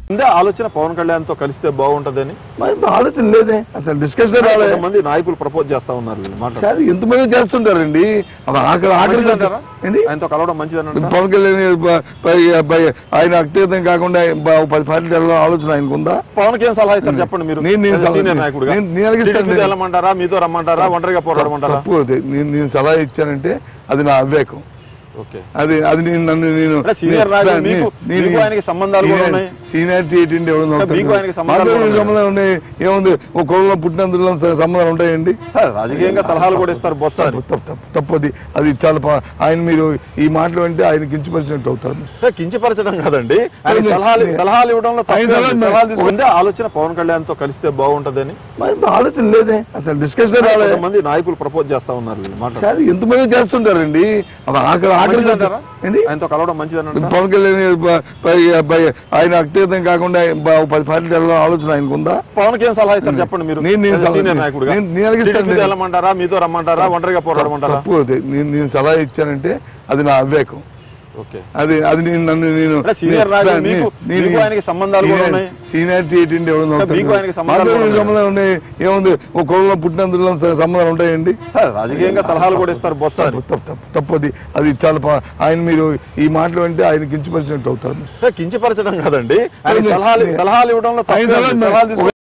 ఉందే ఆలోచన పవన్ కళ్యాణ్ తో కలిస్తే బాగుంటదని మరి మా ఆలోచన లేదే అసలు డిస్కషన్ రాలే కొంతమంది నాయకులు ప్రపోజ్ చేస్తా ఉన్నారు మాట్లాడు కాదు ఎంతమంది చేస్తుంటారండి ఒక ఆఖరి ఆఖరి మంచిదంటారా? ఏంటి ఆయనతో కలవడం మంచిదని పవన్ కళ్యాణ్ బ- పై- పై- ఆయన అత్యధికం కాకుండా బ- పది పార్టీలు వెళ్ళాలని ఆలోచన ఆయనకు ఉందా పవన్ కి ఏం సలహా ఇస్తారు చెప్పండి మీరు నేను- నేను సలహా- సీనియర్ నాయకుడుగా నేను- నేను అడిగిస్తాను. టీడీపీతో వెళ్ళమంటారా మీతో రమ్మంటారా ఒంటరిగా పోరాడమంటారా తప్పు అది. నేను నేను సలహా ఇచ్చానంటే అది నా అవివేకం ఓకే అది అది నేను నన్ను నేను అంటే సీనియర్ నేను- నాయకులు మీకు- నేను- మీకు ఆయనకి సంబంధాలు కూడా సీనియర్- ఉన్నాయి. సీనియారిటీ ఏంటండి ఎవరు అంటే మీకు ఆయనకి సంబంధాలు మాకు కూడా ఉన్నాయి. సంబంధాలు ఉన్నాయి ఏముంది ఒక కులంలో పుట్టినందులో స- సంబంధాలు ఉంటాయండి సార్ రాజకీయంగా సలహాలు కూడా ఇస్తారు బొత్స అని. తప్పు తప్పు తప్పు అది అది చాలా పా- ఆయన మీరు ఈ మాటలు అంటే ఆయన కించపరిచినట్టు అవుతారు అంటే కించపరచడం కాదండి ఆయన నేను- సలహాలు నేను- సలహాలు ఇవ్వడంలో ఆయన తప్పేం లేదు. సలహాలు సలహాలు తీసుకుంటే ఆలోచన పవన్ కళ్యాణ్ తో కలిస్తే బాగుంటదని మరి మా ఆలోచన లేదే అసలు డిస్కషన్ రాలే కొంతమంది నాయకులు ప్రపోజ్ చేస్తా ఉన్నారు మాట్లాడు కాదు ఎంతమంది చేస్తుంటారండి ఒక ఆఖరి ఆఖరి మంచిదంటారా? ఏంటి ఆయనతో కలవడం మంచిదని అంటారా? పవన్ కళ్యాణ్ బ- పై- పై- ఆయన అత్యధికం కాకుండా బ- పది పార్టీలు వెళ్ళాలని ఆలోచన ఆయనకు ఉందా పవన్ కి ఏం సలహా ఇస్తారు చెప్పండి మీరు నేను- నేను సలహా- సీనియర్ నాయకుడుగా నేను- నేను అడిగిస్తాను. టీడీపీతో వెళ్ళమంటారా మీతో రమ్మంటారా ఒంటరిగా పోరాడమంటారా తప్పు అది. నేను నేను సలహా ఇచ్చానంటే అది నా అవివేకం ఓకే అది అది నేను నన్ను నేను అంటే సీనియర్ నాయకులు మీకు- మీకు ఆయనకి సంబంధాలు కూడా ఉన్నాయి. సీనియారిటీ ఏంటండి ఎవరు అంటే మీకు ఆయనకి సంబంధాలు మాకు కూడా ఉన్నాయి. సంబంధాలు ఉన్నాయి ఏముంది ఒక కులంలో పుట్టినందులో స- సంబంధాలు ఉంటాయండి సార్ రాజకీయంగా సలహాలు కూడా ఇస్తారు బొత్స అని. తప్పు తప్పు తప్పు అది అది చాలా పా- ఆయన మీరు ఈ మాటలు అంటే ఆయన కించపరిచినట్టు అవుతారు అంటే కించపరచడం కాదండి ఆయన నేను- సలహాలు నేను- సలహాలు ఇవ్వడంలో ఆయన తప్పేం లేదు. సలహా- సలహాలు తీసుకుంటే